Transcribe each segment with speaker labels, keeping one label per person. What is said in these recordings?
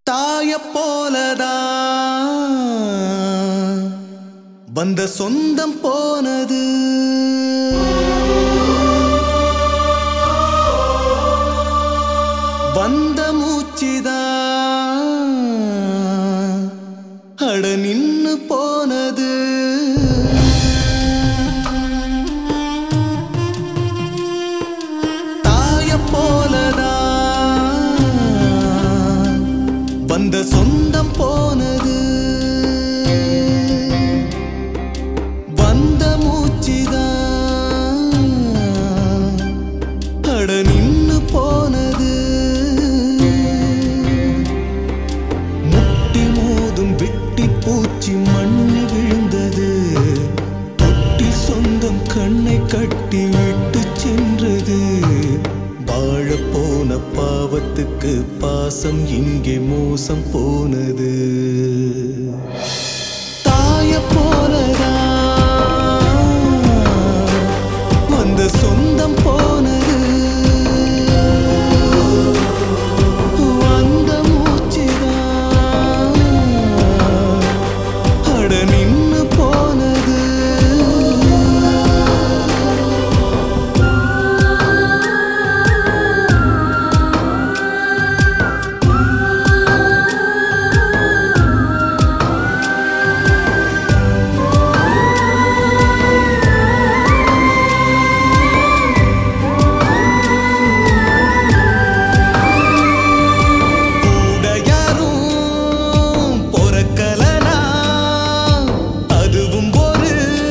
Speaker 1: தாய போலதான் வந்த சொந்தம் போனது வந்த மூச்சுதான் அட நின்னு போனது தாய போலதான் வந்த சொந்தம் போனது வந்த மூச்சுதான் அட நின்னு போனது முட்டி மோதும் வெட்டி பூச்சி மண்ணில் விழுந்தது தொட்டி சொந்தம் கண்ணை கட்டி விட்டு சென்றது வாழ போன பாவத்துக்கு பாசம் இங்கே மோசம் போனது தாய போலதான் வந்த சொந்தம் போனது வந்த மூச்சுதான் அட நின்னு போனது கூட யாரும் பொறக்கலனா அதுவும் ஒரு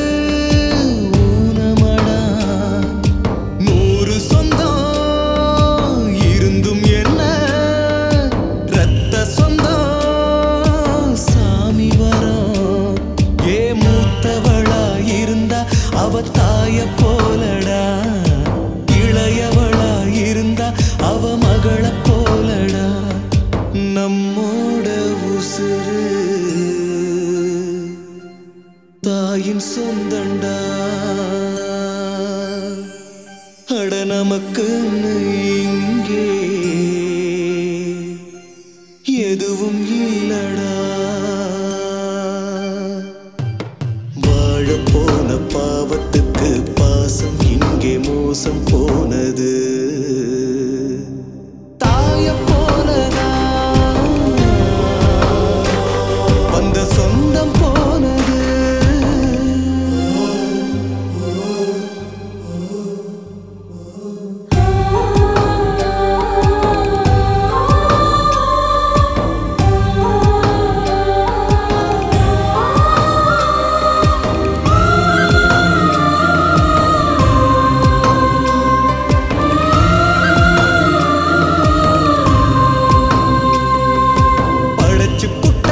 Speaker 1: ஊனமடா நூறு சொந்தம் இருந்தும் என்ன ரத்த சொந்தம் சாமி வரும் ஏ மூத்தவளா இருந்தா அவ தாய போலடா இளையவளா இருந்தா அவ மகள போலடா நம்மோட உசுறு தாயின் சொந்தண்டா அட நமக்குன்னு இங்கே எதுவும் இல்லடா வாழ போன பாவத்துக்கு பாசம் இங்கே மோசம் போனது தாய போலதான் வந்த சொந்தம் போனது படைச்சு புட்ட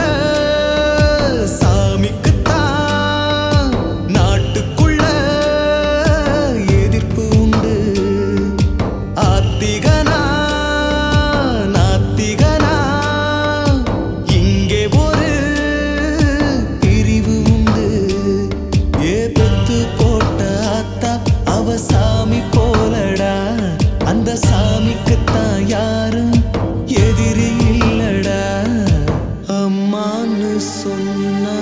Speaker 1: சாமிக்குத்தான் நாட்டுக்குள்ள எதிர்ப்பு உண்டு ஆத்திகனா நாத்திகனா இங்கே ஒரு பிரிவு உண்டு ஏ பெத்து போட்ட ஆத்தா அவ சாமி போலடா அந்த சாமிக்குத்தான் யாரும் எதிரி இல்லடா அம்மான்னு சொன்னா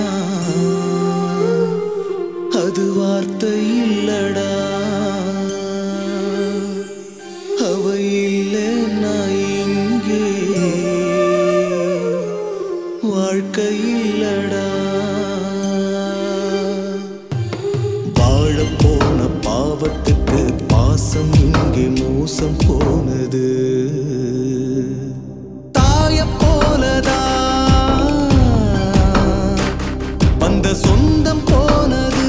Speaker 1: அது வார்த்தை இல்லடா அவ இல்லைன்னா இங்கே வாழ்க்கை இல்லடா வாழ போன பாவத்துக்கு பாசம் இங்கே மோசம் போனது தாய போலதான் வந்த சொந்தம் போனது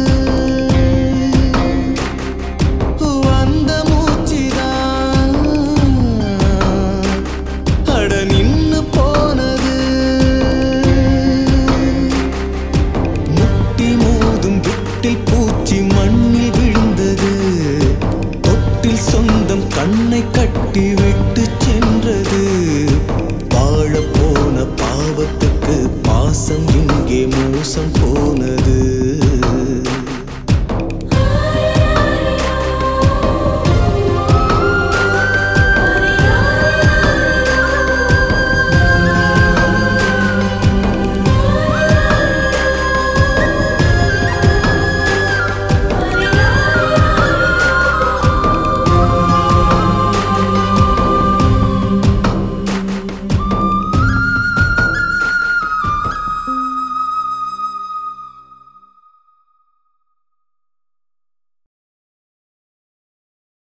Speaker 1: வந்த மூச்சுதான் அட நின்னு போனது முட்டி மோதும் விட்டில் பூச்சி மண்ணில் விழுந்தது தொட்டில் சொந்தம் கண்ணை கட்டி விட்டு சென்றது வாழ போன பாவத்தை